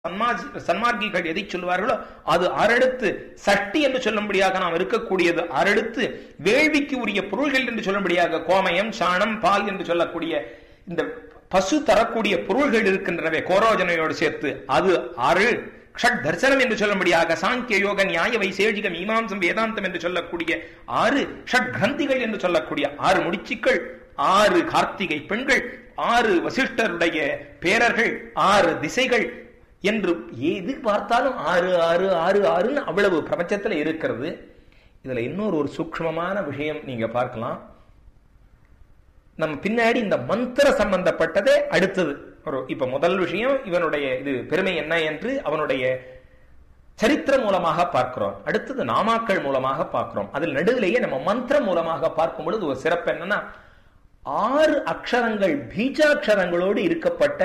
சன்மார்க்க- சன்மார்க்கிகள் எதை சொல்வார்களோ அது அரடுத்து சஷ்டி என்று சொல்லும்படியாக நாம் இருக்கக்கூடியது அரடுத்து வேள்விக்கு உரிய பொருள்கள் என்று சொல்லும்படியாக கோமயம் சாணம் பால் என்று சொல்லக்கூடிய இந்த பசு தரக்கூடிய பொருள்கள் இருக்கின்றனவே கோரோஜனையோடு சேர்த்து அது ஆறு ஷட் தர்சனம் என்று சொல்லும்படியாக சாங்கிய யோக நியாய வைசேஷிகம் மீமாம்சம் வேதாந்தம் என்று சொல்லக்கூடிய ஆறு ஷட் கிரந்திகள் என்று சொல்லக்கூடிய ஆறு முடிச்சுக்கள் ஆறு கார்த்திகை பெண்கள் ஆறு வசிஷ்டருடைய பேரர்கள் ஆறு திசைகள் என்று எது பார்த்தாலும் ஆறு ஆறு ஆறு ஆறுன்னு அவ்வளவு பிரபஞ்சத்துல இருக்கிறது இதுல இன்னொரு ஒரு சூக்ஷ்மமான விஷயம் நீங்க பார்க்கலாம் நம்ம பின்னாடி இந்த மந்திர சம்பந்தப்பட்டதே அடுத்தது ஒரு இப்ப முதல் விஷயம் இவனுடைய இது பெருமை என்ன என்று அவனுடைய சரித்திரம் மூலமாக பார்க்கிறோம் அடுத்தது நாமாக்கள் மூலமாக பார்க்கிறோம் அதில் நடுவிலேயே நம்ம மந்திரம் மூலமாக பார்க்கும் பொழுது ஒரு சிறப்பு என்னன்னா ஆறு அக்ஷரங்கள் பீஜாட்சரங்களோடு இருக்கப்பட்ட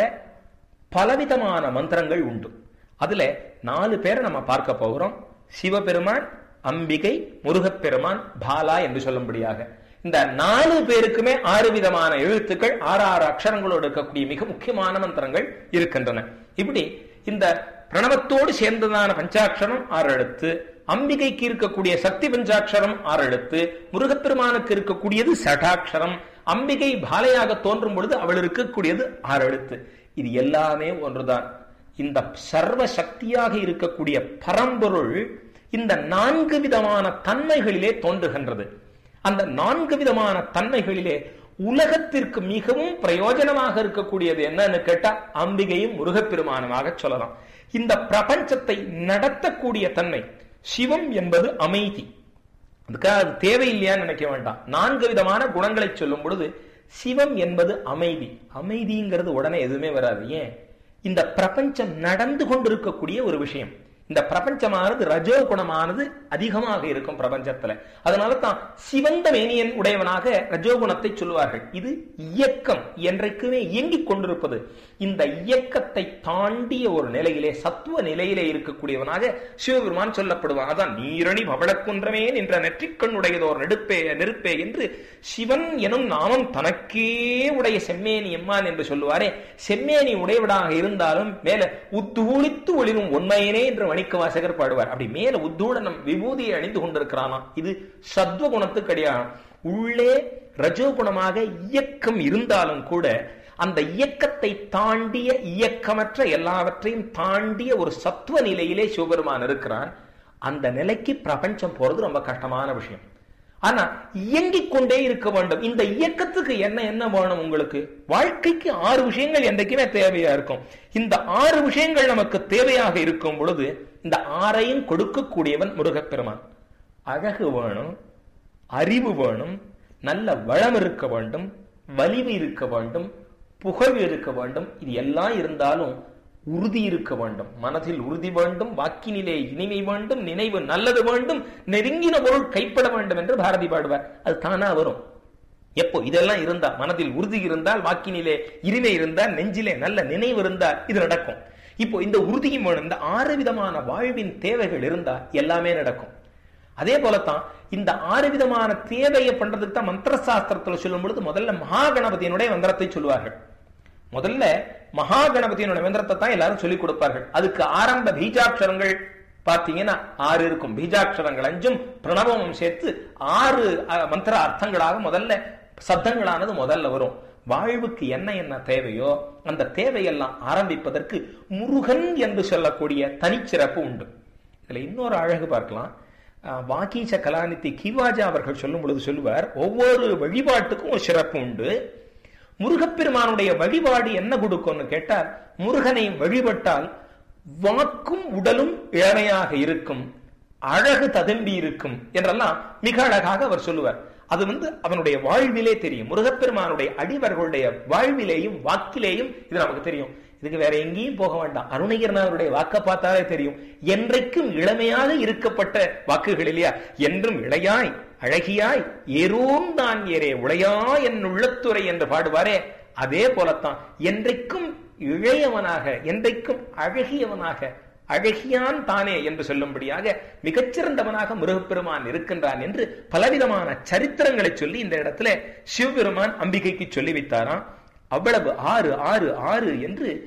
பலவிதமான மந்திரங்கள் உண்டு அதுல நாலு பேரை நம்ம பார்க்க போகிறோம் சிவபெருமான் அம்பிகை முருகப்பெருமான் பாலா என்று சொல்லும்படியாக இந்த நாலு பேருக்குமே ஆறு விதமான எழுத்துக்கள் ஆறு ஆறு அக்ஷரங்களோடு இருக்கக்கூடிய மிக முக்கியமான மந்திரங்கள் இருக்கின்றன இப்படி இந்த பிரணவத்தோடு சேர்ந்ததான பஞ்சாட்சரம் ஆறு எழுத்து அம்பிகைக்கு இருக்கக்கூடிய சக்தி பஞ்சாட்சரம் ஆறு எழுத்து முருகப்பெருமானுக்கு இருக்கக்கூடியது சடாட்சரம் அம்பிகை பாலையாக தோன்றும் பொழுது அவள் இருக்கக்கூடியது ஆறு எழுத்து இது எல்லாமே ஒன்றுதான் இந்த சர்வ சக்தியாக இருக்கக்கூடிய பரம்பொருள் இந்த நான்கு விதமான தன்மைகளிலே தோன்றுகின்றது அந்த நான்கு விதமான தன்மைகளிலே உலகத்திற்கு மிகவும் பிரயோஜனமாக இருக்கக்கூடியது என்னன்னு கேட்டா அம்பிகையும் முருகப்பெருமானமாக சொல்லலாம் இந்த பிரபஞ்சத்தை நடத்தக்கூடிய தன்மை சிவம் என்பது அமைதி அதுக்காக அது தேவையில்லையான்னு நினைக்க வேண்டாம் நான்கு விதமான குணங்களை சொல்லும் பொழுது சிவம் என்பது அமைதி அமைதிங்கிறது உடனே எதுவுமே வராது ஏன் இந்த பிரபஞ்சம் நடந்து கொண்டிருக்கக்கூடிய ஒரு விஷயம் இந்த பிரபஞ்சமானது ரஜோ குணமானது அதிகமாக இருக்கும் பிரபஞ்சத்துல அதனால தான் சிவந்த மேனியன் உடையவனாக ரஜோகுணத்தை சொல்லுவார்கள் இது இயக்கம் என்றைக்குமே இயங்கிக் கொண்டிருப்பது இந்த இயக்கத்தை தாண்டிய ஒரு நிலையிலே சத்துவ நிலையிலே இருக்கக்கூடியவனாக சிவபெருமான் சொல்லப்படுவான் அதான் நீரணி பவளக்குன்றமே என்ற நெற்றிக்கண்ணுடையதோர் நெடுப்பே நெருப்பே என்று சிவன் எனும் நாமம் தனக்கே உடைய செம்மேனி எம்மான் என்று சொல்லுவாரே செம்மேனி உடையவனாக இருந்தாலும் மேல உத்தூளித்து ஒளிரும் உண்மையினே என்று மணிக்க வாசகர் பாடுவார் அப்படி மேல உத்தூடனம் விபூதியை அணிந்து கொண்டிருக்கிறானா இது சத்வ குணத்துக்கு அடியாகும் உள்ளே ரஜோகுணமாக இயக்கம் இருந்தாலும் கூட அந்த இயக்கத்தை தாண்டிய இயக்கமற்ற எல்லாவற்றையும் தாண்டிய ஒரு சத்துவ நிலையிலே சிவபெருமான் இருக்கிறான் அந்த நிலைக்கு பிரபஞ்சம் போறது ரொம்ப கஷ்டமான விஷயம் ஆனா இயங்கிக் கொண்டே இருக்க வேண்டும் இந்த இயக்கத்துக்கு என்ன என்ன வேணும் உங்களுக்கு வாழ்க்கைக்கு ஆறு விஷயங்கள் என்றைக்குமே தேவையா இருக்கும் இந்த ஆறு விஷயங்கள் நமக்கு தேவையாக இருக்கும் பொழுது இந்த ஆறையும் கொடுக்கக்கூடியவன் முருகப்பெருமான் அழகு வேணும் அறிவு வேணும் நல்ல வளம் இருக்க வேண்டும் வலிவு இருக்க வேண்டும் புகழ் இருக்க வேண்டும் இது எல்லாம் இருந்தாலும் உறுதி இருக்க வேண்டும் மனதில் உறுதி வேண்டும் வாக்கினிலே இனிமை வேண்டும் நினைவு நல்லது வேண்டும் நெருங்கின பொருள் கைப்பட வேண்டும் என்று பாரதி பாடுவார் அது தானா வரும் எப்போ இதெல்லாம் இருந்தா மனதில் உறுதி இருந்தால் வாக்கினிலே இனிமை இருந்தால் நெஞ்சிலே நல்ல நினைவு இருந்தால் இது நடக்கும் இப்போ இந்த உறுதியும் வேணும் இந்த ஆறு விதமான வாழ்வின் தேவைகள் இருந்தா எல்லாமே நடக்கும் அதே போலத்தான் இந்த ஆறு விதமான தேவையை பண்றதுக்கு தான் மந்திர சாஸ்திரத்துல சொல்லும் பொழுது முதல்ல மகாகணபதியினுடைய மந்திரத்தை சொல்லுவார்கள் முதல்ல மகா கணபதியினுடைய மந்திரத்தை தான் எல்லாரும் சொல்லிக் கொடுப்பார்கள் அதுக்கு ஆரம்ப பீஜாட்சரங்கள் பார்த்தீங்கன்னா ஆறு இருக்கும் பீஜாட்சரங்கள் அஞ்சும் பிரணவமும் சேர்த்து ஆறு அஹ், மந்திர அர்த்தங்களாக முதல்ல சப்தங்களானது முதல்ல வரும் வாழ்வுக்கு என்ன என்ன தேவையோ அந்த தேவையெல்லாம் ஆரம்பிப்பதற்கு முருகன் என்று சொல்லக்கூடிய தனிச்சிறப்பு உண்டு இதுல இன்னொரு அழகு பார்க்கலாம் அஹ், வாகீச கலாநிதி கிவாஜா அவர்கள் சொல்லும் பொழுது சொல்லுவார் ஒவ்வொரு வழிபாட்டுக்கும் ஒரு சிறப்பு உண்டு முருகப்பெருமானுடைய வழிபாடு என்ன கொடுக்கும்னு கேட்டால் முருகனை வழிபட்டால் வாக்கும் உடலும் இளமையாக இருக்கும் அழகு ததும்பி இருக்கும் என்றெல்லாம் மிக அழகாக அவர் சொல்லுவார் அது வந்து அவனுடைய வாழ்விலே தெரியும் முருகப்பெருமானுடைய அடிவர்களுடைய வாழ்விலேயும் வாக்கிலேயும் இது நமக்கு தெரியும் இதுக்கு வேற எங்கேயும் போக வேண்டாம் அருணகிரனாருடைய வாக்க பார்த்தாலே தெரியும் என்றைக்கும் இளமையாக இருக்கப்பட்ட வாக்குகள் இல்லையா என்றும் இளையாய் அழகியாய் ஏரோம் தான் ஏரே உளையா என் உள்ளத்துறை என்று பாடுவாரே அதே போலத்தான் என்றைக்கும் இளையவனாக என்றைக்கும் அழகியவனாக அழகியான் தானே என்று சொல்லும்படியாக மிகச்சிறந்தவனாக முருகப்பெருமான் இருக்கின்றான் என்று பலவிதமான சரித்திரங்களை சொல்லி இந்த இடத்துல சிவபெருமான் அம்பிகைக்கு சொல்லி வைத்தாராம் அவ்வளவு ஆறு ஆறு ஆறு என்று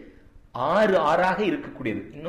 ஆறு ஆறாக இருக்கக்கூடியது இன்னும்